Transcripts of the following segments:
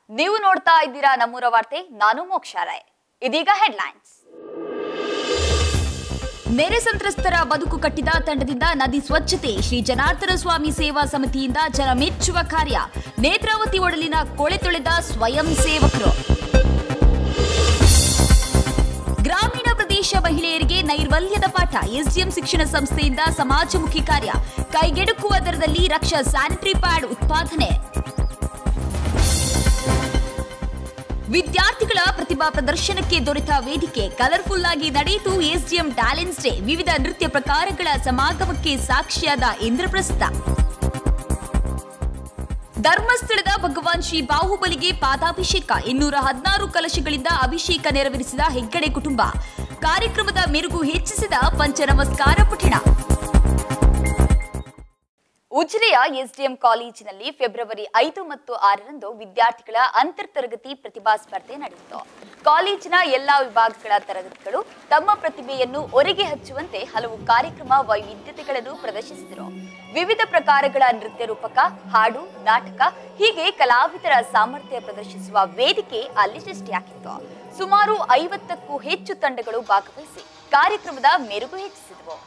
ನೀವು ನೋಡ್ತಾ ಇದ್ದೀರಾ ನಮ್ಮೂರ ವಾರ್ತೆ ನಾನು ಮೋಕ್ಷಾರಾಯ್ ಇದೀಗ ಹೆಡ್ಲೈನ್ಸ್ ನೆರೆ ಸಂತ್ರಸ್ತರ ಬದುಕು ಕಟ್ಟಿದ ತಂಡದಿಂದ ನದಿ ಸ್ವಚ್ಛತೆ ಶ್ರೀ ಜನಾರ್ದನ ಸ್ವಾಮಿ ಸೇವಾ ಸಮಿತಿಯಿಂದ ಜನ ಮೆಚ್ಚುವ ಕಾರ್ಯ ನೇತ್ರಾವತಿ ಒಡಲಿನ ಕೊಳೆ ತೊಳೆದ ಸ್ವಯಂ ಸೇವಕರು ಗ್ರಾಮೀಣ ಪ್ರದೇಶ ಮಹಿಳೆಯರಿಗೆ ನೈರ್ಮಲ್ಯದ ಪಾಠ ಎಸ್ಡಿಎಂ ಶಿಕ್ಷಣ ಸಂಸ್ಥೆಯಿಂದ ಸಮಾಜಮುಖಿ ಕಾರ್ಯ ಕೈಗೆಡುಕುವ ದರದಲ್ಲಿ ರಕ್ಷಾ ಸ್ಯಾನಿಟರಿ ಪ್ಯಾಡ್ ಉತ್ಪಾದನೆ ವಿದ್ಯಾರ್ಥಿಗಳ ಪ್ರತಿಭಾ ಪ್ರದರ್ಶನಕ್ಕೆ ದೊರೆತ ವೇದಿಕೆ ಕಲರ್ಫುಲ್ ಆಗಿ ನಡೆಯಿತು ಎಸ್ಡಿಎಂ ಟ್ಯಾಲೆಂಟ್ಸ್ ಡೇ ವಿವಿಧ ನೃತ್ಯ ಪ್ರಕಾರಗಳ ಸಮಾಗಮಕ್ಕೆ ಸಾಕ್ಷಿಯಾದ ಇಂದ್ರಪ್ರಸ್ಥ ಧರ್ಮಸ್ಥಳದ ಭಗವಾನ್ ಶ್ರೀ ಬಾಹುಬಲಿಗೆ ಪಾದಾಭಿಷೇಕ ಇನ್ನೂರ ಹದಿನಾರು ಕಲಶಗಳಿಂದ ಅಭಿಷೇಕ ನೆರವೇರಿಸಿದ ಹೆಗ್ಗಡೆ ಕುಟುಂಬ ಕಾರ್ಯಕ್ರಮದ ಮೆರುಗು ಹೆಚ್ಚಿಸಿದ ಪಂಚನಮಸ್ಕಾರ ಪುಟಿಣ ಉಜಿರೆಯ ಎಸ್ಡಿಎಂ ಕಾಲೇಜಿನಲ್ಲಿ ಫೆಬ್ರವರಿ ಐದು ಮತ್ತು ಆರರಂದು ವಿದ್ಯಾರ್ಥಿಗಳ ಅಂತರ್ ತರಗತಿ ಪ್ರತಿಭಾ ಸ್ಪರ್ಧೆ ನಡೆಯಿತು ಕಾಲೇಜಿನ ಎಲ್ಲಾ ವಿಭಾಗಗಳ ತರಗತಿಗಳು ತಮ್ಮ ಪ್ರತಿಭೆಯನ್ನು ಒರೆಗೆ ಹಚ್ಚುವಂತೆ ಹಲವು ಕಾರ್ಯಕ್ರಮ ವೈವಿಧ್ಯತೆಗಳನ್ನು ಪ್ರದರ್ಶಿಸಿದರು ವಿವಿಧ ಪ್ರಕಾರಗಳ ನೃತ್ಯ ರೂಪಕ ಹಾಡು ನಾಟಕ ಹೀಗೆ ಕಲಾವಿದರ ಸಾಮರ್ಥ್ಯ ಪ್ರದರ್ಶಿಸುವ ವೇದಿಕೆ ಅಲ್ಲಿ ಸೃಷ್ಟಿಯಾಗಿತ್ತು ಸುಮಾರು ಐವತ್ತಕ್ಕೂ ಹೆಚ್ಚು ತಂಡಗಳು ಭಾಗವಹಿಸಿ ಕಾರ್ಯಕ್ರಮದ ಮೆರುಗು ಹೆಚ್ಚಿಸಿದವು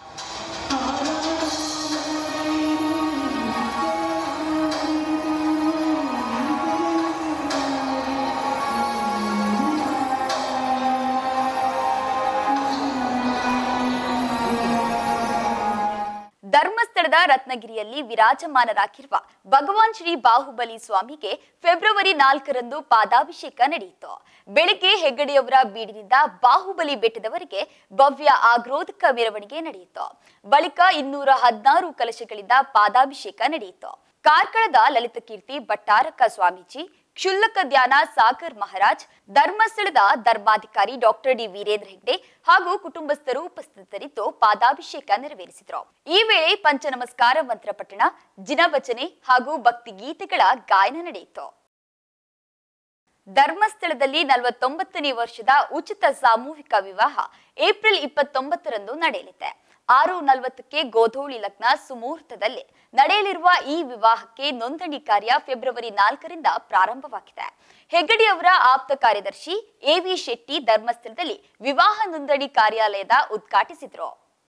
ಧರ್ಮಸ್ಥಳದ ರತ್ನಗಿರಿಯಲ್ಲಿ ವಿರಾಜಮಾನರಾಗಿರುವ ಭಗವಾನ್ ಶ್ರೀ ಬಾಹುಬಲಿ ಸ್ವಾಮಿಗೆ ಫೆಬ್ರವರಿ ನಾಲ್ಕರಂದು ಪಾದಾಭಿಷೇಕ ನಡೆಯಿತು ಬೆಳಿಗ್ಗೆ ಹೆಗ್ಗಡೆಯವರ ಬೀಡಿನಿಂದ ಬಾಹುಬಲಿ ಬೆಟ್ಟದವರೆಗೆ ಭವ್ಯ ಆಗ್ರೋಧಕ ಮೆರವಣಿಗೆ ನಡೆಯಿತು ಬಳಿಕ ಇನ್ನೂರ ಹದಿನಾರು ಕಲಶಗಳಿಂದ ಪಾದಾಭಿಷೇಕ ನಡೆಯಿತು ಕಾರ್ಕಳದ ಲಲಿತಕೀರ್ತಿ ಭಟ್ಟಾರಕ ಸ್ವಾಮೀಜಿ ಕ್ಷುಲ್ಲಕ ಧ್ಯಾನ ಸಾಗರ್ ಮಹಾರಾಜ್ ಧರ್ಮಸ್ಥಳದ ಧರ್ಮಾಧಿಕಾರಿ ಡಾಕ್ಟರ್ ಡಿ ವೀರೇಂದ್ರ ಹೆಗ್ಡೆ ಹಾಗೂ ಕುಟುಂಬಸ್ಥರು ಉಪಸ್ಥಿತರಿದ್ದು ಪಾದಾಭಿಷೇಕ ನೆರವೇರಿಸಿದರು ಈ ವೇಳೆ ಪಂಚನಮಸ್ಕಾರ ಮಂತ್ರ ಪಠಣ ಜಿನವಚನೆ ಹಾಗೂ ಭಕ್ತಿ ಗೀತೆಗಳ ಗಾಯನ ನಡೆಯಿತು ಧರ್ಮಸ್ಥಳದಲ್ಲಿ ನಲವತ್ತೊಂಬತ್ತನೇ ವರ್ಷದ ಉಚಿತ ಸಾಮೂಹಿಕ ವಿವಾಹ ಏಪ್ರಿಲ್ ಇಪ್ಪತ್ತೊಂಬತ್ತರಂದು ನಡೆಯಲಿದೆ ಆರು ನಲವತ್ತಕ್ಕೆ ಗೋಧೋಳಿ ಲಗ್ನ ಸುಮುಹೂರ್ತದಲ್ಲಿ ನಡೆಯಲಿರುವ ಈ ವಿವಾಹಕ್ಕೆ ನೋಂದಣಿ ಕಾರ್ಯ ಫೆಬ್ರವರಿ ನಾಲ್ಕರಿಂದ ಪ್ರಾರಂಭವಾಗಿದೆ ಹೆಗ್ಗಡಿಯವರ ಆಪ್ತ ಕಾರ್ಯದರ್ಶಿ ಎವಿ ಶೆಟ್ಟಿ ಧರ್ಮಸ್ಥಳದಲ್ಲಿ ವಿವಾಹ ನೋಂದಣಿ ಕಾರ್ಯಾಲಯದ ಉದ್ಘಾಟಿಸಿದರು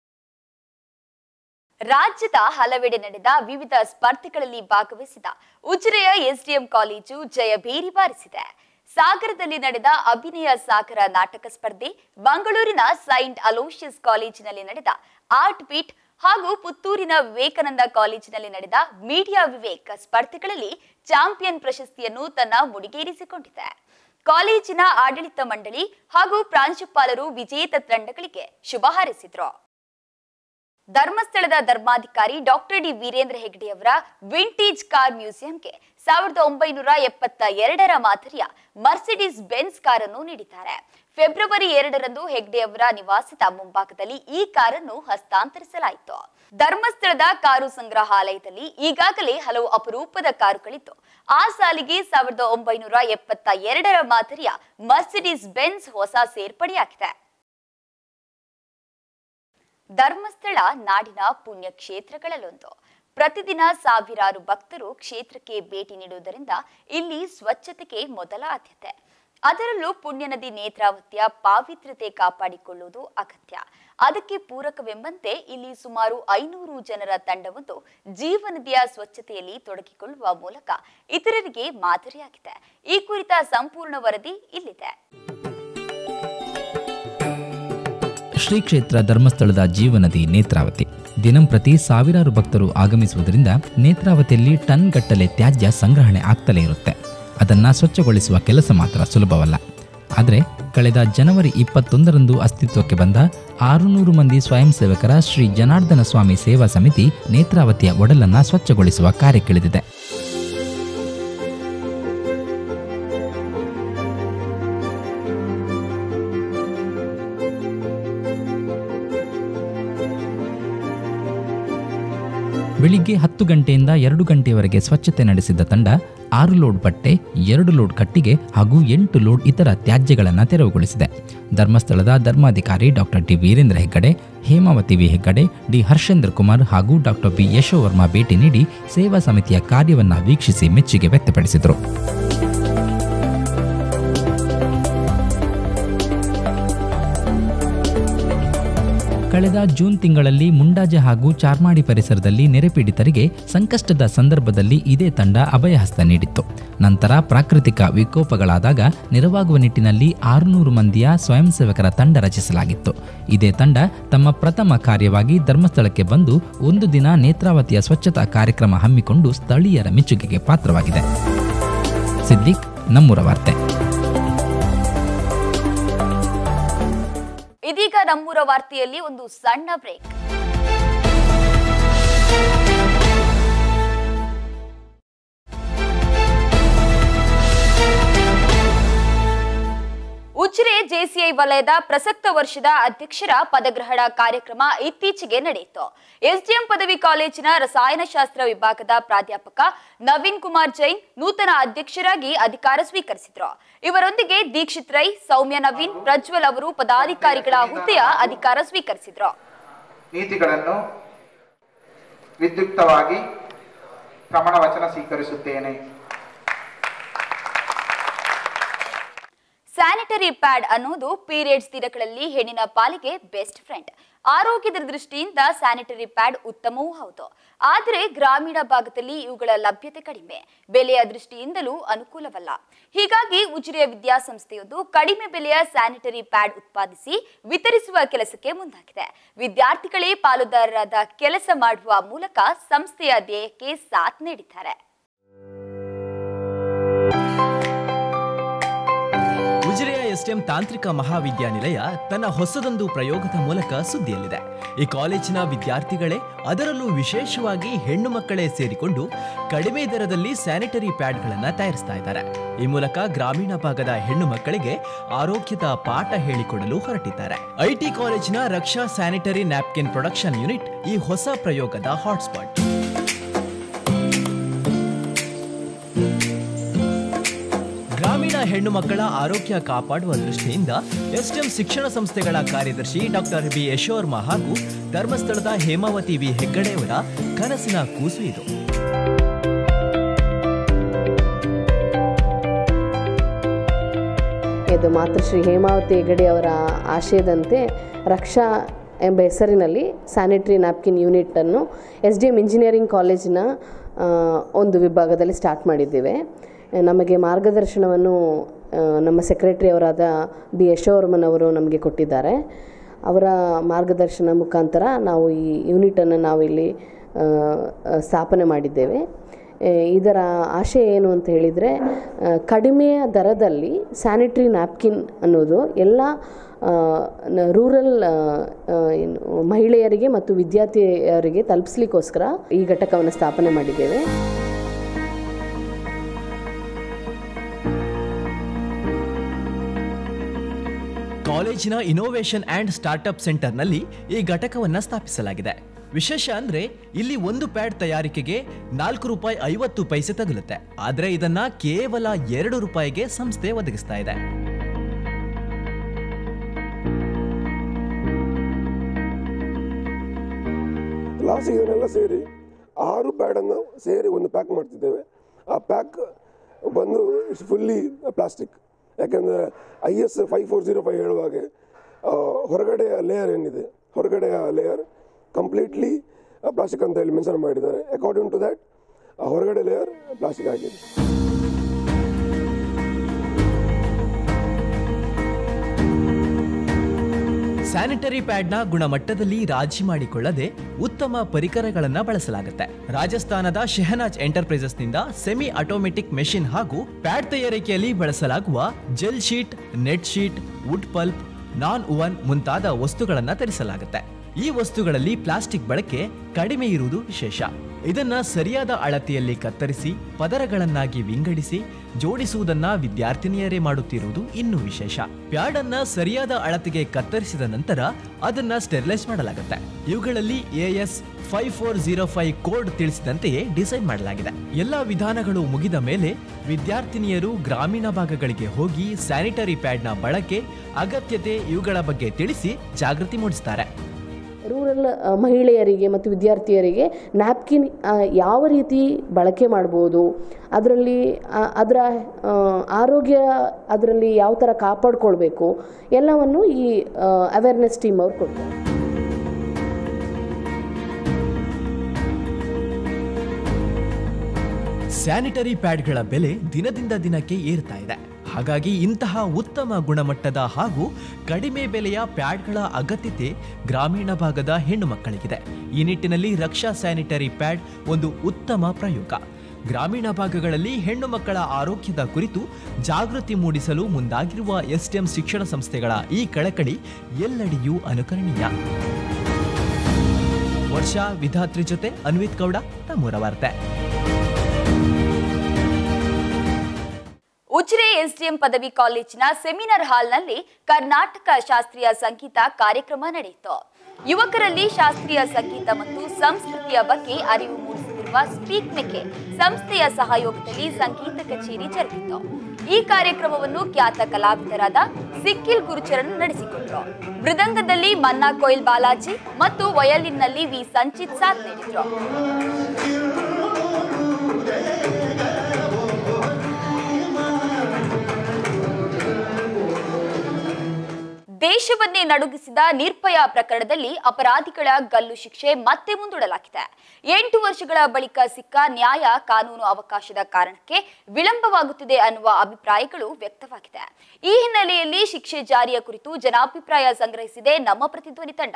ರಾಜ್ಯದ ಹಲವೆಡೆ ನಡೆದ ವಿವಿಧ ಸ್ಪರ್ಧೆಗಳಲ್ಲಿ ಭಾಗವಹಿಸಿದ ಉಜಿರೆಯ ಎಸ್ಡಿಎಂ ಕಾಲೇಜು ಜಯಭೇರಿ ಬಾರಿಸಿದೆ ಸಾಗರದಲ್ಲಿ ನಡೆದ ಅಭಿನಯ ಸಾಗರ ನಾಟಕ ಸ್ಪರ್ಧೆ ಮಂಗಳೂರಿನ ಸೈಂಟ್ ಅಲೋಷಿಯಸ್ ಕಾಲೇಜಿನಲ್ಲಿ ನಡೆದ ಆರ್ಟ್ ಬೀಟ್ ಹಾಗೂ ಪುತ್ತೂರಿನ ವಿವೇಕಾನಂದ ಕಾಲೇಜಿನಲ್ಲಿ ನಡೆದ ಮೀಡಿಯಾ ವಿವೇಕ್ ಸ್ಪರ್ಧೆಗಳಲ್ಲಿ ಚಾಂಪಿಯನ್ ಪ್ರಶಸ್ತಿಯನ್ನು ತನ್ನ ಮುಡಿಗೇರಿಸಿಕೊಂಡಿದೆ ಕಾಲೇಜಿನ ಆಡಳಿತ ಮಂಡಳಿ ಹಾಗೂ ಪ್ರಾಂಶುಪಾಲರು ವಿಜೇತ ತಂಡಗಳಿಗೆ ಶುಭ ಹಾರೈಸಿದ್ರು ಧರ್ಮಸ್ಥಳದ ಧರ್ಮಾಧಿಕಾರಿ ಡಾಕ್ಟರ್ ಡಿ ವೀರೇಂದ್ರ ಹೆಗ್ಡೆಯವರ ವಿಂಟೇಜ್ ಕಾರ್ ಮ್ಯೂಸಿಯಂಗೆ ಸಾವಿರದ ಒಂಬೈನೂರ ಎಪ್ಪತ್ತ ಎರಡರ ಮಾದರಿಯ ಮರ್ಸಿಡಿಸ್ ಬೆನ್ಸ್ ಕಾರನ್ನು ನೀಡಿದ್ದಾರೆ ಫೆಬ್ರವರಿ ಎರಡರಂದು ಹೆಗ್ಡೆಯವರ ನಿವಾಸದ ಮುಂಭಾಗದಲ್ಲಿ ಈ ಕಾರನ್ನು ಹಸ್ತಾಂತರಿಸಲಾಯಿತು ಧರ್ಮಸ್ಥಳದ ಕಾರು ಸಂಗ್ರಹಾಲಯದಲ್ಲಿ ಈಗಾಗಲೇ ಹಲವು ಅಪರೂಪದ ಕಾರುಗಳಿದ್ದು ಆ ಸಾಲಿಗೆ ಸಾವಿರದ ಒಂಬೈನೂರ ಎಪ್ಪತ್ತ ಎರಡರ ಮಾದರಿಯ ಮರ್ಸಿಡಿಸ್ ಬೆನ್ಸ್ ಹೊಸ ಸೇರ್ಪಡೆಯಾಗಿದೆ ಧರ್ಮಸ್ಥಳ ನಾಡಿನ ಪುಣ್ಯ ಕ್ಷೇತ್ರಗಳಲ್ಲೊಂದು ಪ್ರತಿದಿನ ಸಾವಿರಾರು ಭಕ್ತರು ಕ್ಷೇತ್ರಕ್ಕೆ ಭೇಟಿ ನೀಡುವುದರಿಂದ ಇಲ್ಲಿ ಸ್ವಚ್ಛತೆಗೆ ಮೊದಲ ಆದ್ಯತೆ ಅದರಲ್ಲೂ ಪುಣ್ಯ ನದಿ ನೇತ್ರಾವತಿಯ ಪಾವಿತ್ರ್ಯತೆ ಕಾಪಾಡಿಕೊಳ್ಳುವುದು ಅಗತ್ಯ ಅದಕ್ಕೆ ಪೂರಕವೆಂಬಂತೆ ಇಲ್ಲಿ ಸುಮಾರು ಐನೂರು ಜನರ ತಂಡವೊಂದು ಜೀವನದಿಯ ಸ್ವಚ್ಛತೆಯಲ್ಲಿ ತೊಡಗಿಕೊಳ್ಳುವ ಮೂಲಕ ಇತರರಿಗೆ ಮಾದರಿಯಾಗಿದೆ ಈ ಕುರಿತ ಸಂಪೂರ್ಣ ವರದಿ ಇಲ್ಲಿದೆ ಶ್ರೀ ಕ್ಷೇತ್ರ ಧರ್ಮಸ್ಥಳದ ಜೀವನದಿ ನೇತ್ರಾವತಿ ದಿನಂಪ್ರತಿ ಸಾವಿರಾರು ಭಕ್ತರು ಆಗಮಿಸುವುದರಿಂದ ನೇತ್ರಾವತಿಯಲ್ಲಿ ಟನ್ ಗಟ್ಟಲೆ ತ್ಯಾಜ್ಯ ಸಂಗ್ರಹಣೆ ಆಗ್ತಲೇ ಇರುತ್ತೆ ಅದನ್ನು ಸ್ವಚ್ಛಗೊಳಿಸುವ ಕೆಲಸ ಮಾತ್ರ ಸುಲಭವಲ್ಲ ಆದರೆ ಕಳೆದ ಜನವರಿ ಇಪ್ಪತ್ತೊಂದರಂದು ಅಸ್ತಿತ್ವಕ್ಕೆ ಬಂದ ಆರುನೂರು ಮಂದಿ ಸ್ವಯಂ ಸೇವಕರ ಶ್ರೀ ಜನಾರ್ದನ ಸ್ವಾಮಿ ಸೇವಾ ಸಮಿತಿ ನೇತ್ರಾವತಿಯ ಒಡಲನ್ನು ಸ್ವಚ್ಛಗೊಳಿಸುವ ಕಾರ್ಯಕ್ಕಿಳಿದಿದೆ ಬೆಳಿಗ್ಗೆ ಹತ್ತು ಗಂಟೆಯಿಂದ ಎರಡು ಗಂಟೆಯವರೆಗೆ ಸ್ವಚ್ಛತೆ ನಡೆಸಿದ ತಂಡ ಆರು ಲೋಡ್ ಬಟ್ಟೆ ಎರಡು ಲೋಡ್ ಕಟ್ಟಿಗೆ ಹಾಗೂ ಎಂಟು ಲೋಡ್ ಇತರ ತ್ಯಾಜ್ಯಗಳನ್ನು ತೆರವುಗೊಳಿಸಿದೆ ಧರ್ಮಸ್ಥಳದ ಧರ್ಮಾಧಿಕಾರಿ doctor T Veerendra Heggade Hemavathi V Heggade D Harshendra Kumar ಹಾಗೂ ಡಾಕ್ಟರ್ ಬಿ ಯಶೋವರ್ಮ ಭೇಟಿ ನೀಡಿ ಸೇವಾ ಸಮಿತಿಯ ಕಾರ್ಯವನ್ನು ವೀಕ್ಷಿಸಿ ಮೆಚ್ಚುಗೆ ವ್ಯಕ್ತಪಡಿಸಿದರು ಕಳೆದ ಜೂನ್ ತಿಂಗಳಲ್ಲಿ ಮುಂಡಾಜೆ ಹಾಗೂ ಚಾರ್ಮಾಡಿ ಪರಿಸರದಲ್ಲಿ ನೆರೆಪೀಡಿತರಿಗೆ ಸಂಕಷ್ಟದ ಸಂದರ್ಭದಲ್ಲಿ ಇದೇ ತಂಡ ಅಭಯಹಸ್ತ ನೀಡಿತ್ತು ನಂತರ ಪ್ರಾಕೃತಿಕ ವಿಕೋಪಗಳಾದಾಗ ನೆರವಾಗುವ ನಿಟ್ಟಿನಲ್ಲಿ ಆರುನೂರು ಮಂದಿಯ ಸ್ವಯಂ ಸೇವಕರ ತಂಡ ರಚಿಸಲಾಗಿತ್ತು ಇದೇ ತಂಡ ತಮ್ಮ ಪ್ರಥಮ ಕಾರ್ಯವಾಗಿ ಧರ್ಮಸ್ಥಳಕ್ಕೆ ಬಂದು ಒಂದು ದಿನ ನೇತ್ರಾವತಿಯ ಸ್ವಚ್ಛತಾ ಕಾರ್ಯಕ್ರಮ ಹಮ್ಮಿಕೊಂಡು ಸ್ಥಳೀಯರ ಮೆಚ್ಚುಗೆಗೆ ಪಾತ್ರವಾಗಿದೆ ಸಿದ್ದಿಕ್ ನಮ್ಮೂರ ವಾರ್ತೆ ಇದೀಗ ನಮ್ಮೂರ ವಾರ್ತೆಯಲ್ಲಿ ಒಂದು ಸಣ್ಣ ಬ್ರೇಕ್ ಉಜಿರೆ ಜೆಸಿಐ ವಲಯದ ಪ್ರಸಕ್ತ ವರ್ಷದ ಅಧ್ಯಕ್ಷರ ಪದಗ್ರಹಣ ಕಾರ್ಯಕ್ರಮ ಇತ್ತೀಚೆಗೆ ನಡೆಯಿತು ಎಸ್ಡಿಎಂ ಪದವಿ ಕಾಲೇಜಿನ ರಸಾಯನಶಾಸ್ತ್ರ ವಿಭಾಗದ ಪ್ರಾಧ್ಯಾಪಕ ನವೀನ್ ಕುಮಾರ್ ಜೈನ್ ನೂತನ ಅಧ್ಯಕ್ಷರಾಗಿ ಅಧಿಕಾರ ಸ್ವೀಕರಿಸಿದ್ರು ಇವರೊಂದಿಗೆ ದೀಕ್ಷಿತ್ ರೈ ಸೌಮ್ಯ ನವೀನ್ ಪ್ರಜ್ವಲ್ ಅವರು ಪದಾಧಿಕಾರಿಗಳ ಹುದ್ದೆಯ ಅಧಿಕಾರ ಸ್ವೀಕರಿಸಿದ್ರು ನೀತಿಗಳನ್ನು ವಿದ್ಯುಕ್ತವಾಗಿ ಪ್ರಮಾಣ ವಚನ ಸ್ವೀಕರಿಸುತ್ತೇನೆ ಸ್ಯಾನಿಟರಿ ಪ್ಯಾಡ್ ಅನ್ನೋದು ಪೀರಿಯಡ್ಸ್ ದಿನಗಳಲ್ಲಿ ಹೆಣ್ಣಿನ ಪಾಲಿಗೆ ಬೆಸ್ಟ್ ಫ್ರೆಂಡ್ ಆರೋಗ್ಯದ ದೃಷ್ಟಿಯಿಂದ ಸ್ಯಾನಿಟರಿ ಪ್ಯಾಡ್ ಉತ್ತಮವೂ ಹೌದು ಆದರೆ ಗ್ರಾಮೀಣ ಭಾಗದಲ್ಲಿ ಇವುಗಳ ಲಭ್ಯತೆ ಕಡಿಮೆ ಬೆಲೆಯ ದೃಷ್ಟಿಯಿಂದಲೂ ಅನುಕೂಲವಲ್ಲ ಹೀಗಾಗಿ ಉಜಿರೆಯ ವಿದ್ಯಾಸಂಸ್ಥೆಯೊಂದು ಕಡಿಮೆ ಬೆಲೆಯ ಸ್ಯಾನಿಟರಿ ಪ್ಯಾಡ್ ಉತ್ಪಾದಿಸಿ ವಿತರಿಸುವ ಕೆಲಸಕ್ಕೆ ಮುಂದಾಗಿದೆ ವಿದ್ಯಾರ್ಥಿಗಳೇ ಪಾಲುದಾರರಾದ ಕೆಲಸ ಮಾಡುವ ಮೂಲಕ ಸಂಸ್ಥೆಯ ಧ್ಯೇಯಕ್ಕೆ ಸಾಥ್ ನೀಡಿದ್ದಾರೆ ಉಜಿರೆಯ ಎಸ್ಟಿಎಂ ತಾಂತ್ರಿಕ ಮಹಾವಿದ್ಯಾನಿಲಯ ತನ್ನ ಹೊಸದೊಂದು ಪ್ರಯೋಗದ ಮೂಲಕ ಸುದ್ದಿಯಲ್ಲಿದೆ ಈ ಕಾಲೇಜಿನ ವಿದ್ಯಾರ್ಥಿಗಳೇ ಅದರಲ್ಲೂ ವಿಶೇಷವಾಗಿ ಹೆಣ್ಣು ಮಕ್ಕಳೇ ಸೇರಿಕೊಂಡು ಕಡಿಮೆ ದರದಲ್ಲಿ ಸ್ಯಾನಿಟರಿ ಪ್ಯಾಡ್ಗಳನ್ನು ತಯಾರಿಸ್ತಾ ಇದ್ದಾರೆ ಈ ಮೂಲಕ ಗ್ರಾಮೀಣ ಭಾಗದ ಹೆಣ್ಣು ಮಕ್ಕಳಿಗೆ ಆರೋಗ್ಯದ ಪಾಠ ಹೇಳಿಕೊಡಲು ಹೊರಟಿದ್ದಾರೆ ಐಟಿ ಕಾಲೇಜಿನ Raksha sanitary napkin production unit ಈ ಹೊಸ ಪ್ರಯೋಗದ ಹಾಟ್ಸ್ಪಾಟ್ ಗ್ರಾಮೀಣ ಹೆಣ್ಣು ಮಕ್ಕಳ ಆರೋಗ್ಯ ಕಾಪಾಡುವ ದೃಷ್ಟಿಯಿಂದ ಎಸ್ಟಿಎಂ ಶಿಕ್ಷಣ ಸಂಸ್ಥೆಗಳ ಕಾರ್ಯದರ್ಶಿ ಡಾಕ್ಟರ್ ಬಿ ಯಶೋರ್ಮ ಹಾಗೂ ಧರ್ಮಸ್ಥಳದ ಹೇಮಾವತಿ ವಿ ಹೆಗ್ಗಡೆಯವರ ಕನಸಿನ ಕೂಸು ಇದು ಇದು ಮಾತೃಶ್ರೀ ಹೇಮಾವತಿ ಹೆಗಡೆ ಅವರ ಆಶಯದಂತೆ ರಕ್ಷಾ ಎಂಬ ಹೆಸರಿನಲ್ಲಿ ಸ್ಯಾನಿಟರಿ ನ್ಯಾಪ್ಕಿನ್ ಯೂನಿಟನ್ನು ಎಸ್ ಡಿ ಎಮ್ ಇಂಜಿನಿಯರಿಂಗ್ ಕಾಲೇಜಿನ ಆ, ಒಂದು ವಿಭಾಗದಲ್ಲಿ ಸ್ಟಾರ್ಟ್ ಮಾಡಿದ್ದೇವೆ ನಮಗೆ ಮಾರ್ಗದರ್ಶನವನ್ನು ಆ, ನಮ್ಮ ಸೆಕ್ರೆಟರಿ ಅವರಾದ ಬಿ ಯಶೋವರ್ಮನ್ ಅವರು ನಮಗೆ ಕೊಟ್ಟಿದ್ದಾರೆ ಅವರ ಮಾರ್ಗದರ್ಶನ ಮುಖಾಂತರ ನಾವು ಈ ಯೂನಿಟನ್ನು ನಾವಿಲ್ಲಿ ಆ, ಆ, ಸ್ಥಾಪನೆ ಮಾಡಿದ್ದೇವೆ ಆ, ಇದರ ಆಶಯ ಏನು ಅಂತ ಹೇಳಿದರೆ ಆ, ಕಡಿಮೆಯ ದರದಲ್ಲಿ ಸ್ಯಾನಿಟ್ರಿ ನ್ಯಾಪ್ಕಿನ್ ಅನ್ನೋದು ಎಲ್ಲ ರೂರಲ್ ಏನು ಮಹಿಳೆಯರಿಗೆ ಮತ್ತು ವಿದ್ಯಾರ್ಥಿಯರಿಗೆ ತಲುಪಿಸ್ಲಿಕ್ಕೋಸ್ಕರ ಈ ಘಟಕವನ್ನು ಸ್ಥಾಪನೆ ಮಾಡಿದ್ದೇವೆ ಕಾಲೇಜಿನ ಇನೋವೇಷನ್ ಅಂಡ್ ಸ್ಟಾರ್ಟ್ಅಪ್ ಸೆಂಟರ್ನಲ್ಲಿ ಈ ಘಟಕವನ್ನ ಸ್ಥಾಪಿಸಲಾಗಿದೆ ವಿಶೇಷ ಅಂದ್ರೆ ಇಲ್ಲಿ ಒಂದು ಪ್ಯಾಡ್ ತಯಾರಿಕೆಗೆ ನಾಲ್ಕು ರೂಪಾಯಿ ಐವತ್ತು ಪೈಸೆ ತಗುಲುತ್ತೆ ಆದ್ರೆ ಇದನ್ನ ಕೇವಲ ಎರಡು ರೂಪಾಯಿಗೆ ಸಂಸ್ಥೆ ಒದಗಿಸ್ತಾ ಇದೆ ಲಾಸ್ಟಿಗೆ ಇದನ್ನೆಲ್ಲ ಸೇರಿ ಆರು ಪ್ಯಾಡನ್ನು ಸೇರಿ ಒಂದು ಪ್ಯಾಕ್ ಮಾಡ್ತಿದ್ದೇವೆ ಆ ಪ್ಯಾಕ್ ಬಂದು ಇಟ್ಸ್ ಫುಲ್ಲಿ ಪ್ಲಾಸ್ಟಿಕ್ ಯಾಕೆಂದರೆ I S five four zero five ಹೇಳುವಾಗೆ ಆ, ಹೊರಗಡೆಯ ಲೇಯರ್ ಏನಿದೆ ಹೊರಗಡೆಯ ಲೇಯರ್ ಕಂಪ್ಲೀಟ್ಲಿ ಪ್ಲಾಸ್ಟಿಕ್ ಅಂತ ಹೇಳಿ ಮೆನ್ಷನ್ ಮಾಡಿದ್ದಾರೆ ಅಕಾರ್ಡಿಂಗ್ ಟು ದ್ಯಾಟ್ ಹೊರಗಡೆ ಲೇಯರ್ ಪ್ಲಾಸ್ಟಿಕ್ ಆಗಿದೆ ಸ್ಯಾನಿಟರಿ ಪ್ಯಾಡ್ನ ಗುಣಮಟ್ಟದಲ್ಲಿ ರಾಜಿ ಮಾಡಿಕೊಳ್ಳದೆ ಉತ್ತಮ ಪರಿಕರಗಳನ್ನ ಬಳಸಲಾಗುತ್ತೆ ರಾಜಸ್ಥಾನದ ಶೆಹನಾಜ್ ಎಂಟರ್ಪ್ರೈಸಸ್ನಿಂದ ಸೆಮಿ ಆಟೋಮೆಟಿಕ್ ಮೆಷಿನ್ ಹಾಗೂ ಪ್ಯಾಡ್ ತಯಾರಿಕೆಯಲ್ಲಿ ಬಳಸಲಾಗುವ gel sheet net sheet wood pulp non woven ಮುಂತಾದ ವಸ್ತುಗಳನ್ನ ತರಿಸಲಾಗುತ್ತೆ ಈ ವಸ್ತುಗಳಲ್ಲಿ ಪ್ಲಾಸ್ಟಿಕ್ ಬಳಕೆ ಕಡಿಮೆ ಇರುವುದು ವಿಶೇಷ ಇದನ್ನ ಸರಿಯಾದ ಅಳತೆಯಲ್ಲಿ ಕತ್ತರಿಸಿ ಪದರಗಳನ್ನಾಗಿ ವಿಂಗಡಿಸಿ ಜೋಡಿಸುವುದನ್ನ ವಿದ್ಯಾರ್ಥಿನಿಯರೇ ಮಾಡುತ್ತಿರುವುದು ಇನ್ನೂ ವಿಶೇಷ ಪ್ಯಾಡ್ ಅನ್ನ ಸರಿಯಾದ ಅಳತೆಗೆ ಕತ್ತರಿಸಿದ ನಂತರ ಅದನ್ನ ಸ್ಟೆರಿಲೈಸ್ ಮಾಡಲಾಗುತ್ತೆ ಇವುಗಳಲ್ಲಿ A S five four zero five code ತಿಳಿಸಿದಂತೆಯೇ ಡಿಸೈನ್ ಮಾಡಲಾಗಿದೆ ಎಲ್ಲಾ ವಿಧಾನಗಳು ಮುಗಿದ ಮೇಲೆ ವಿದ್ಯಾರ್ಥಿನಿಯರು ಗ್ರಾಮೀಣ ಭಾಗಗಳಿಗೆ ಹೋಗಿ ಸ್ಯಾನಿಟರಿ ಪ್ಯಾಡ್ನ ಬಳಕೆ ಅಗತ್ಯತೆ ಇವುಗಳ ಬಗ್ಗೆ ತಿಳಿಸಿ ಜಾಗೃತಿ ಮೂಡಿಸ್ತಾರೆ ರೂರಲ್ ಆ, ಮಹಿಳೆಯರಿಗೆ ಮತ್ತು ವಿದ್ಯಾರ್ಥಿಯರಿಗೆ ನ್ಯಾಪ್ಕಿನ್ ಆ, ಯಾವ ರೀತಿ ಬಳಕೆ ಮಾಡ್ಬೋದು ಅದರಲ್ಲಿ ಆ, ಅದರ ಆ, ಆರೋಗ್ಯ ಅದರಲ್ಲಿ ಯಾವ ಥರ ಕಾಪಾಡ್ಕೊಳ್ಬೇಕು ಎಲ್ಲವನ್ನು ಈ ಅವೇರ್ನೆಸ್ ಟೀಮ್ ಅವ್ರು ಕೊಡ್ತಾರೆ ಸ್ಯಾನಿಟರಿ ಪ್ಯಾಡ್ಗಳ ಬೆಲೆ ದಿನದಿಂದ ದಿನಕ್ಕೆ ಏರ್ತಾ ಇದೆ ಹಾಗಾಗಿ ಇಂತಹ ಉತ್ತಮ ಗುಣಮಟ್ಟದ ಹಾಗೂ ಕಡಿಮೆ ಬೆಲೆಯ ಪ್ಯಾಡ್ಗಳ ಅಗತ್ಯತೆ ಗ್ರಾಮೀಣ ಭಾಗದ ಹೆಣ್ಣು ಮಕ್ಕಳಿಗಿದೆ ಈ ನಿಟ್ಟಿನಲ್ಲಿ ರಕ್ಷಾ ಸ್ಯಾನಿಟರಿ ಪ್ಯಾಡ್ ಒಂದು ಉತ್ತಮ ಪ್ರಯೋಗ ಗ್ರಾಮೀಣ ಭಾಗಗಳಲ್ಲಿ ಹೆಣ್ಣು ಮಕ್ಕಳ ಆರೋಗ್ಯದ ಕುರಿತು ಜಾಗೃತಿ ಮೂಡಿಸಲು ಮುಂದಾಗಿರುವ ಎಸ್ಟಿಎಂ ಶಿಕ್ಷಣ ಸಂಸ್ಥೆಗಳ ಈ ಕಳಕಳಿ ಎಲ್ಲೆಡೆಯೂ ಅನುಕರಣೀಯ ವರ್ಷ ವಿಧಾತ್ರಿ ಜೊತೆ ಅನ್ವಿತ್ ಗೌಡ ನಮ್ಮೂರ ವಾರ್ತೆ ಉಜಿರೆ ಎಸ್ಡಿಎಂ ಪದವಿ ಕಾಲೇಜಿನ ಸೆಮಿನಾರ್ ಹಾಲ್ನಲ್ಲಿ ಕರ್ನಾಟಕ ಶಾಸ್ತ್ರೀಯ ಸಂಗೀತ ಕಾರ್ಯಕ್ರಮ ನಡೆಯಿತು ಯುವಕರಲ್ಲಿ ಶಾಸ್ತ್ರೀಯ ಸಂಗೀತ ಮತ್ತು ಸಂಸ್ಕೃತಿಯ ಬಗ್ಗೆ ಅರಿವು ಮೂಡಿಸುತ್ತಿರುವ ಸ್ಪೀಕ್ ಮೆಕೆ ಸಂಸ್ಥೆಯ ಸಹಯೋಗದಲ್ಲಿ ಸಂಗೀತ ಕಚೇರಿ ಜರುಗಿತು ಈ ಕಾರ್ಯಕ್ರಮವನ್ನು ಖ್ಯಾತ ಕಲಾವಿದರಾದ ಸಿಕ್ಕಿಲ್ ಗುರುಚರನ್ ನಡೆಸಿಕೊಟ್ರು ಮೃದಂಗದಲ್ಲಿ ಮನ್ನಾ ಕೊಯಿಲ್ ಬಾಲಾಜಿ ಮತ್ತು ವಯಲಿನ್ನಲ್ಲಿ ವಿ ಸಂಚಿತ್ ಸಾಥ್ ನೀಡಿದ್ರು ದೇಶವನ್ನೇ ನಡುಗಿಸಿದ ನಿರ್ಭಯ ಪ್ರಕರಣದಲ್ಲಿ ಅಪರಾಧಿಗಳ ಗಲ್ಲು ಶಿಕ್ಷೆ ಮತ್ತೆ ಮುಂದೂಡಲಾಗಿದೆ ಎಂಟು ವರ್ಷಗಳ ಬಳಿಕ ಸಿಕ್ಕ ನ್ಯಾಯ ಕಾನೂನು ಅವಕಾಶದ ಕಾರಣಕ್ಕೆ ವಿಳಂಬವಾಗುತ್ತಿದೆ ಅನ್ನುವ ಅಭಿಪ್ರಾಯಗಳು ವ್ಯಕ್ತವಾಗಿದೆ ಈ ಹಿನ್ನೆಲೆಯಲ್ಲಿ ಶಿಕ್ಷೆ ಜಾರಿಯ ಕುರಿತು ಜನಾಭಿಪ್ರಾಯ ಸಂಗ್ರಹಿಸಿದೆ ನಮ್ಮ ಪ್ರತಿಧ್ವನಿ ತಂಡ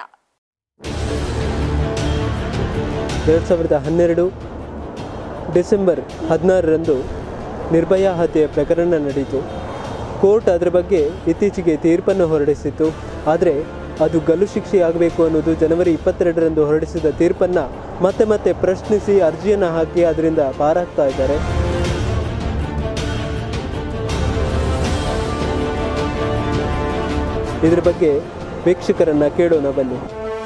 ಎರಡು ಸಾವಿರದ ಹನ್ನೆರಡು ಡಿಸೆಂಬರ್ ಹದಿನಾರರಂದು ನಿರ್ಭಯ ಹತ್ಯೆ ಪ್ರಕರಣ ನಡೆಯಿತು ಕೋರ್ಟ್ ಅದರ ಬಗ್ಗೆ ಇತ್ತೀಚೆಗೆ ತೀರ್ಪನ್ನು ಹೊರಡಿಸಿತ್ತು ಆದರೆ ಅದು ಗಲ್ಲು ಶಿಕ್ಷೆಯಾಗಬೇಕು ಅನ್ನೋದು ಜನವರಿ ಇಪ್ಪತ್ತೆರಡರಂದು ಹೊರಡಿಸಿದ ತೀರ್ಪನ್ನು ಮತ್ತೆ ಮತ್ತೆ ಪ್ರಶ್ನಿಸಿ ಅರ್ಜಿಯನ್ನು ಹಾಕಿ ಅದರಿಂದ ಪಾರಾಗ್ತಾ ಇದ್ದಾರೆ ಇದ್ರ ಬಗ್ಗೆ ವೀಕ್ಷಕರನ್ನ ಕೇಳೋಣ ಬನ್ನಿ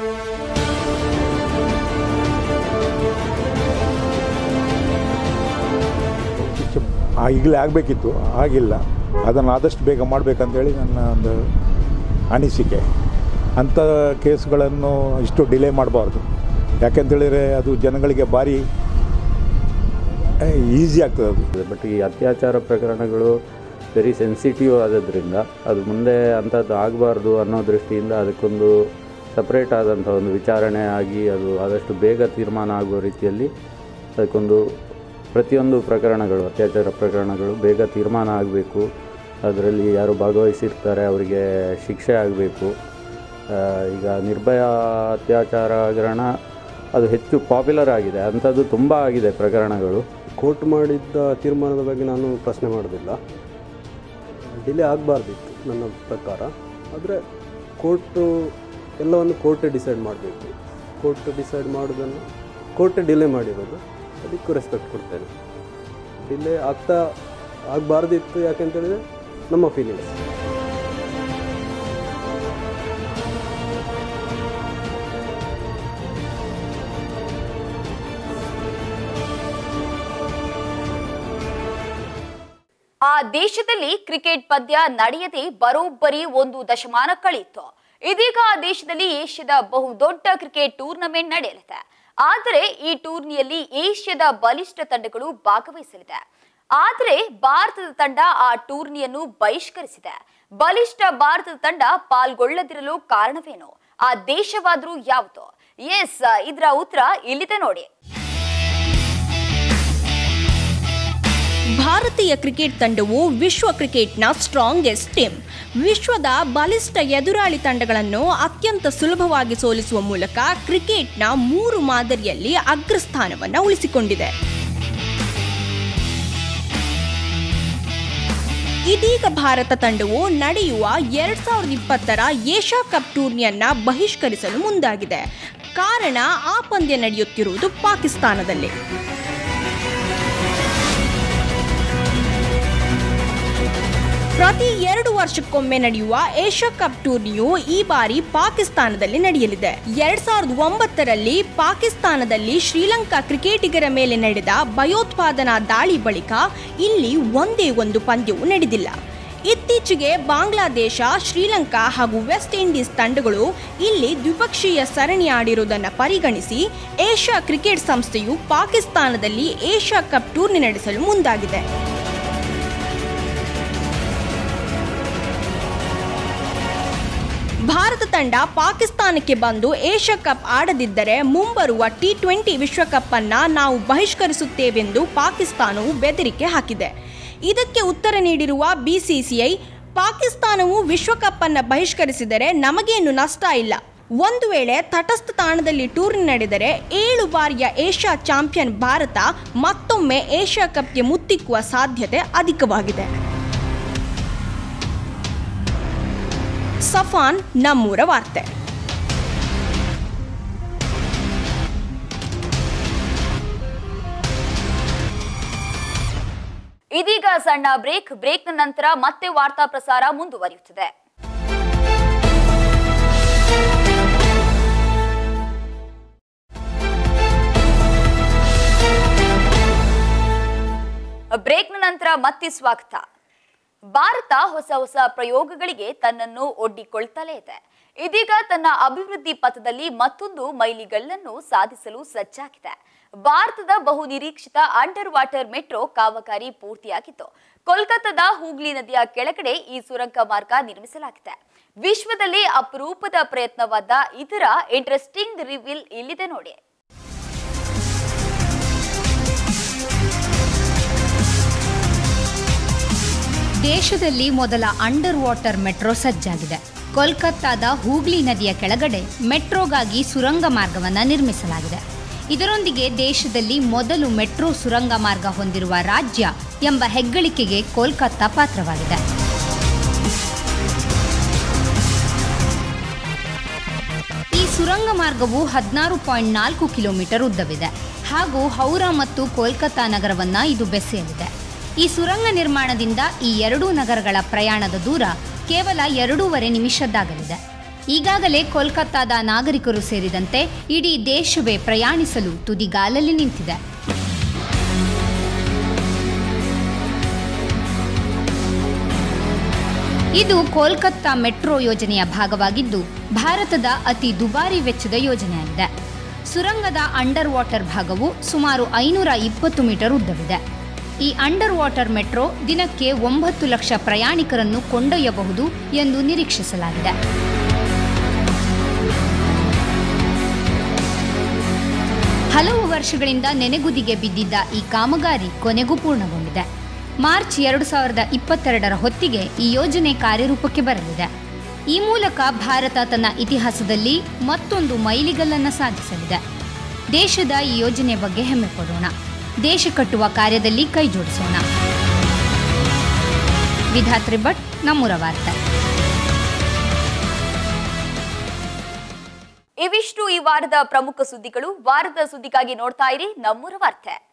ಶಿಕ್ಷೆ ಆ- ಈಗಲೇ ಆಗಬೇಕಿತ್ತು ಆಗಿಲ್ಲ ಅದನ್ನು ಆದಷ್ಟು ಬೇಗ ಮಾಡಬೇಕಂತೇಳಿ ನನ್ನ ಒಂದು ಅನಿಸಿಕೆ ಅಂಥ ಕೇಸ್ಗಳನ್ನು ಇಷ್ಟು ಡಿಲೇ ಮಾಡಬಾರ್ದು ಯಾಕೆಂತೇಳಿದರೆ ಅದು ಜನಗಳಿಗೆ ಭಾರಿ ಈಸಿ ಆಗ್ತದೆ ಅದು ಬಟ್ ಈ ಅತ್ಯಾಚಾರ ಪ್ರಕರಣಗಳು ವೆರಿ ಸೆನ್ಸಿಟಿವ್ ಆದದ್ರಿಂದ ಅದು ಮುಂದೆ ಅಂಥದ್ದು ಆಗಬಾರ್ದು ಅನ್ನೋ ದೃಷ್ಟಿಯಿಂದ ಅದಕ್ಕೊಂದು ಸಪ್ರೇಟ್ ಆದಂಥ ಒಂದು ವಿಚಾರಣೆ ಆಗಿ ಅದು ಆದಷ್ಟು ಬೇಗ ತೀರ್ಮಾನ ಆಗುವ ರೀತಿಯಲ್ಲಿ ಅದಕ್ಕೊಂದು ಪ್ರತಿಯೊಂದು ಪ್ರಕರಣಗಳು ಅತ್ಯಾಚಾರ ಪ್ರಕರಣಗಳು ಬೇಗ ತೀರ್ಮಾನ ಆಗಬೇಕು ಅದರಲ್ಲಿ ಯಾರು ಭಾಗವಹಿಸಿರ್ತಾರೆ ಅವರಿಗೆ ಶಿಕ್ಷೆ ಆಗಬೇಕು ಈಗ ನಿರ್ಭಯ ಅತ್ಯಾಚಾರ ಹಗರಣ ಅದು ಹೆಚ್ಚು ಪಾಪ್ಯುಲರ್ ಆಗಿದೆ ಅಂಥದ್ದು ತುಂಬ ಆಗಿದೆ ಪ್ರಕರಣಗಳು ಕೋರ್ಟ್ ಮಾಡಿದ್ದ ತೀರ್ಮಾನದ ಬಗ್ಗೆ ನಾನು ಪ್ರಶ್ನೆ ಮಾಡೋದಿಲ್ಲ ಡಿಲೇ ಆಗಬಾರ್ದಿತ್ತು ನನ್ನ ಪ್ರಕಾರ ಆದರೆ ಕೋರ್ಟು ಎಲ್ಲವನ್ನು ಕೋರ್ಟೇ ಡಿಸೈಡ್ ಮಾಡಬೇಕು ಕೋರ್ಟ್ ಡಿಸೈಡ್ ಮಾಡೋದನ್ನು ಕೋರ್ಟೇ ಡಿಲೇ ಮಾಡಿರೋದು ಅದಕ್ಕೂ ರೆಸ್ಪೆಕ್ಟ್ ಕೊಡ್ತೇನೆ ಡಿಲೇ ಆಗ್ತಾ ಆಗಬಾರ್ದಿತ್ತು ಯಾಕೆಂತೇಳಿದರೆ ನಮ್ಮ ಫೀಲಿಂಗ್ಸ್ ಆ ದೇಶದಲ್ಲಿ ಕ್ರಿಕೆಟ್ ಪಂದ್ಯ ನಡೆಯದೆ ಬರೋಬ್ಬರಿ ಒಂದು ದಶಮಾನ ಕಳೆಯಿತು ಇದೀಗ ಆ ದೇಶದಲ್ಲಿ ಏಷ್ಯಾದ ಬಹುದೊಡ್ಡ ಕ್ರಿಕೆಟ್ ಟೂರ್ನಮೆಂಟ್ ನಡೆಯಲಿದೆ ಆದರೆ ಈ ಟೂರ್ನಿಯಲ್ಲಿ ಏಷ್ಯಾದ ಬಲಿಷ್ಠ ತಂಡಗಳು ಭಾಗವಹಿಸಲಿದೆ ಆದರೆ ಭಾರತದ ತಂಡ ಆ ಟೂರ್ನಿಯನ್ನು ಬಹಿಷ್ಕರಿಸಿದೆ ಬಲಿಷ್ಠ ಭಾರತದ ತಂಡ ಪಾಲ್ಗೊಳ್ಳದಿರಲು ಕಾರಣವೇನು ಆ ದೇಶವಾದ್ರೂ ಯಾವುದು ಎಸ್ ಇದರ ಉತ್ತರ ಇಲ್ಲಿದೆ ನೋಡಿ ಭಾರತೀಯ ಕ್ರಿಕೆಟ್ ತಂಡವು ವಿಶ್ವ ಕ್ರಿಕೆಟ್ನ ಸ್ಟ್ರಾಂಗೆಸ್ಟ್ ಟೀಮ್ ವಿಶ್ವದ ಬಲಿಷ್ಠ ಎದುರಾಳಿ ತಂಡಗಳನ್ನು ಅತ್ಯಂತ ಸುಲಭವಾಗಿ ಸೋಲಿಸುವ ಮೂಲಕ ಕ್ರಿಕೆಟ್ನ ಮೂರು ಮಾದರಿಯಲ್ಲಿ ಅಗ್ರಸ್ಥಾನವನ್ನು ಉಳಿಸಿಕೊಂಡಿದೆ ಇದೀಗ ಭಾರತ ತಂಡವು ನಡೆಯುವ ಎರಡ್ ಸಾವಿರದ ಇಪ್ಪತ್ತರ ಏಷ್ಯಾ ಕಪ್ ಟೂರ್ನಿಯನ್ನ ಬಹಿಷ್ಕರಿಸಲು ಮುಂದಾಗಿದೆ ಕಾರಣ ಆ ಪಂದ್ಯ ನಡೆಯುತ್ತಿರುವುದು ಪಾಕಿಸ್ತಾನದಲ್ಲಿ ಪ್ರತಿ ಎರಡು ವರ್ಷಕ್ಕೊಮ್ಮೆ ನಡೆಯುವ ಏಷ್ಯಾ ಕಪ್ ಟೂರ್ನಿಯು ಈ ಬಾರಿ ಪಾಕಿಸ್ತಾನದಲ್ಲಿ ನಡೆಯಲಿದೆ ಎರಡ್ ಸಾವಿರದ ಒಂಬತ್ತರಲ್ಲಿ ಪಾಕಿಸ್ತಾನದಲ್ಲಿ ಶ್ರೀಲಂಕಾ ಕ್ರಿಕೆಟಿಗರ ಮೇಲೆ ನಡೆದ ಭಯೋತ್ಪಾದನಾ ದಾಳಿ ಬಳಿಕ ಇಲ್ಲಿ ಒಂದೇ ಒಂದು ಪಂದ್ಯವೂ ನಡೆದಿಲ್ಲ ಇತ್ತೀಚೆಗೆ ಬಾಂಗ್ಲಾದೇಶ ಶ್ರೀಲಂಕಾ ಹಾಗೂ ವೆಸ್ಟ್ ಇಂಡೀಸ್ ತಂಡಗಳು ಇಲ್ಲಿ ದ್ವಿಪಕ್ಷೀಯ ಸರಣಿ ಆಡಿರುವುದನ್ನು ಪರಿಗಣಿಸಿ ಏಷ್ಯಾ ಕ್ರಿಕೆಟ್ ಸಂಸ್ಥೆಯು ಪಾಕಿಸ್ತಾನದಲ್ಲಿ ಏಷ್ಯಾ ಕಪ್ ಟೂರ್ನಿ ನಡೆಸಲು ಮುಂದಾಗಿದೆ ಭಾರತ ತಂಡ ಪಾಕಿಸ್ತಾನಕ್ಕೆ ಬಂದು ಏಷ್ಯಾ ಕಪ್ ಆಡದಿದ್ದರೆ ಮುಂಬರುವ ಟಿ ಟ್ವೆಂಟಿ ವಿಶ್ವಕಪ್ ಅನ್ನ ನಾವು ಬಹಿಷ್ಕರಿಸುತ್ತೇವೆಂದು ಪಾಕಿಸ್ತಾನವು ಬೆದರಿಕೆ ಹಾಕಿದೆ ಇದಕ್ಕೆ ಉತ್ತರ ನೀಡಿರುವ ಬಿಸಿಸಿಐ ಪಾಕಿಸ್ತಾನವು ವಿಶ್ವಕಪ್ ಅನ್ನ ಬಹಿಷ್ಕರಿಸಿದರೆ ನಮಗೇನು ನಷ್ಟ ಇಲ್ಲ ಒಂದು ವೇಳೆ ತಟಸ್ಥ ತಾಣದಲ್ಲಿ ಟೂರ್ನಿ ನಡೆದರೆ ಏಳು ಬಾರಿಯ ಏಷ್ಯಾ ಚಾಂಪಿಯನ್ ಭಾರತ ಮತ್ತೊಮ್ಮೆ ಏಷ್ಯಾ ಕಪ್ಗೆ ಮುತ್ತಿಕ್ಕುವ ಸಾಧ್ಯತೆ ಅಧಿಕವಾಗಿದೆ ಸಫಾನ್ ನಮ್ಮೂರ ವಾರ್ತೆ ಇದೀಗ ಸಣ್ಣ ಬ್ರೇಕ್ ಬ್ರೇಕ್ನ ನಂತರ ಮತ್ತೆ ವಾರ್ತಾ ಪ್ರಸಾರ ಮುಂದುವರಿಯುತ್ತದೆ ಬ್ರೇಕ್ನ ನಂತರ ಮತ್ತೆ ಸ್ವಾಗತ ಭಾರತ ಹೊಸ ಹೊಸ ಪ್ರಯೋಗಗಳಿಗೆ ತನ್ನನ್ನು ಒಡ್ಡಿಕೊಳ್ತಲೇ ಇದೆ ಇದೀಗ ತನ್ನ ಅಭಿವೃದ್ಧಿ ಪಥದಲ್ಲಿ ಮತ್ತೊಂದು ಮೈಲಿಗಲ್ಲನ್ನು ಸಾಧಿಸಲು ಸಜ್ಜಾಗಿದೆ ಭಾರತದ ಬಹು ನಿರೀಕ್ಷಿತ ಅಂಡರ್ ವಾಟರ್ ಮೆಟ್ರೋ ಕಾಮಗಾರಿ ಪೂರ್ತಿಯಾಗಿತ್ತು ಕೋಲ್ಕತ್ತಾದ ಹೂಗ್ಲಿ ನದಿಯ ಕೆಳಗಡೆ ಈ ಸುರಂಗ ಮಾರ್ಗ ನಿರ್ಮಿಸಲಾಗಿದೆ ವಿಶ್ವದಲ್ಲಿ ಅಪರೂಪದ ಪ್ರಯತ್ನವಾದ ಇದರ ಇಂಟ್ರೆಸ್ಟಿಂಗ್ ರಿವೀಲ್ ಇಲ್ಲಿದೆ ನೋಡಿ ದೇಶದಲ್ಲಿ ಮೊದಲ ಅಂಡರ್ ವಾಟರ್ ಮೆಟ್ರೋ ಸಜ್ಜಾಗಿದೆ ಕೋಲ್ಕತ್ತಾದ ಹೂಗ್ಲಿ ನದಿಯ ಕೆಳಗಡೆ ಮೆಟ್ರೋಗಾಗಿ ಸುರಂಗ ಮಾರ್ಗವನ್ನು ನಿರ್ಮಿಸಲಾಗಿದೆ ಇದರೊಂದಿಗೆ ದೇಶದಲ್ಲಿ ಮೊದಲು ಮೆಟ್ರೋ ಸುರಂಗ ಮಾರ್ಗ ಹೊಂದಿರುವ ರಾಜ್ಯ ಎಂಬ ಹೆಗ್ಗಳಿಕೆಗೆ ಕೋಲ್ಕತ್ತಾ ಪಾತ್ರವಾಗಿದೆ ಈ ಸುರಂಗ ಮಾರ್ಗವು ಹದಿನಾರು ಪಾಯಿಂಟ್ ನಾಲ್ಕು ಕಿಲೋಮೀಟರ್ ಉದ್ದವಿದೆ ಹಾಗೂ ಹೌರಾ ಮತ್ತು ಕೋಲ್ಕತ್ತಾ ನಗರವನ್ನ ಇದು ಬೆಸೆಯಲಿದೆ ಈ ಸುರಂಗ ನಿರ್ಮಾಣದಿಂದ ಈ ಎರಡೂ ನಗರಗಳ ಪ್ರಯಾಣದ ದೂರ ಕೇವಲ ಎರಡೂವರೆ ನಿಮಿಷದ್ದಾಗಲಿದೆ ಈಗಾಗಲೇ ಕೋಲ್ಕತ್ತಾದ ನಾಗರಿಕರು ಸೇರಿದಂತೆ ಇಡೀ ದೇಶವೇ ಪ್ರಯಾಣಿಸಲು ತುದಿಗಾಲಲ್ಲಿ ನಿಂತಿದೆ ಇದು ಕೋಲ್ಕತ್ತಾ ಮೆಟ್ರೋ ಯೋಜನೆಯ ಭಾಗವಾಗಿದ್ದು ಭಾರತದ ಅತಿ ದುಬಾರಿ ವೆಚ್ಚದ ಯೋಜನೆಯಾಗಿದೆ ಸುರಂಗದ ಅಂಡರ್ ವಾಟರ್ ಭಾಗವು ಸುಮಾರು ಐನೂರ ಇಪ್ಪತ್ತು ಮೀಟರ್ ಉದ್ದವಿದೆ ಈ ಅಂಡರ್ ವಾಟರ್ ಮೆಟ್ರೋ ದಿನಕ್ಕೆ ಒಂಬತ್ತು ಲಕ್ಷ ಪ್ರಯಾಣಿಕರನ್ನು ಕೊಂಡೊಯ್ಯಬಹುದು ಎಂದು ನಿರೀಕ್ಷಿಸಲಾಗಿದೆ ಹಲವು ವರ್ಷಗಳಿಂದ ನೆನೆಗುದಿಗೆ ಬಿದ್ದಿದ್ದ ಈ ಕಾಮಗಾರಿ ಕೊನೆಗೂ ಪೂರ್ಣಗೊಂಡಿದೆ ಮಾರ್ಚ್ ಎರಡು ಸಾವಿರದ ಇಪ್ಪತ್ತೆರಡರ ಹೊತ್ತಿಗೆ ಈ ಯೋಜನೆ ಕಾರ್ಯರೂಪಕ್ಕೆ ಬರಲಿದೆ ಈ ಮೂಲಕ ಭಾರತ ತನ್ನ ಇತಿಹಾಸದಲ್ಲಿ ಮತ್ತೊಂದು ಮೈಲಿಗಲ್ಲನ್ನು ಸಾಧಿಸಲಿದೆ ದೇಶದ ಈ ಯೋಜನೆ ಬಗ್ಗೆ ಹೆಮ್ಮೆ ಪಡೋಣ ದೇಶ ಕಟ್ಟುವ ಕಾರ್ಯದಲ್ಲಿ ಕೈ ಜೋಡಿಸೋಣ ವಿಧಾತ್ರಿ ಭಟ್ ನಮ್ಮೂರ ವಾರ್ತೆ ಇವಿಷ್ಟು ಈ ವಾರದ ಪ್ರಮುಖ ಸುದ್ದಿಗಳು ವಾರದ ಸುದ್ದಿಗಾಗಿ ನೋಡ್ತಾ ಇರಿ ನಮ್ಮೂರ ವಾರ್ತೆ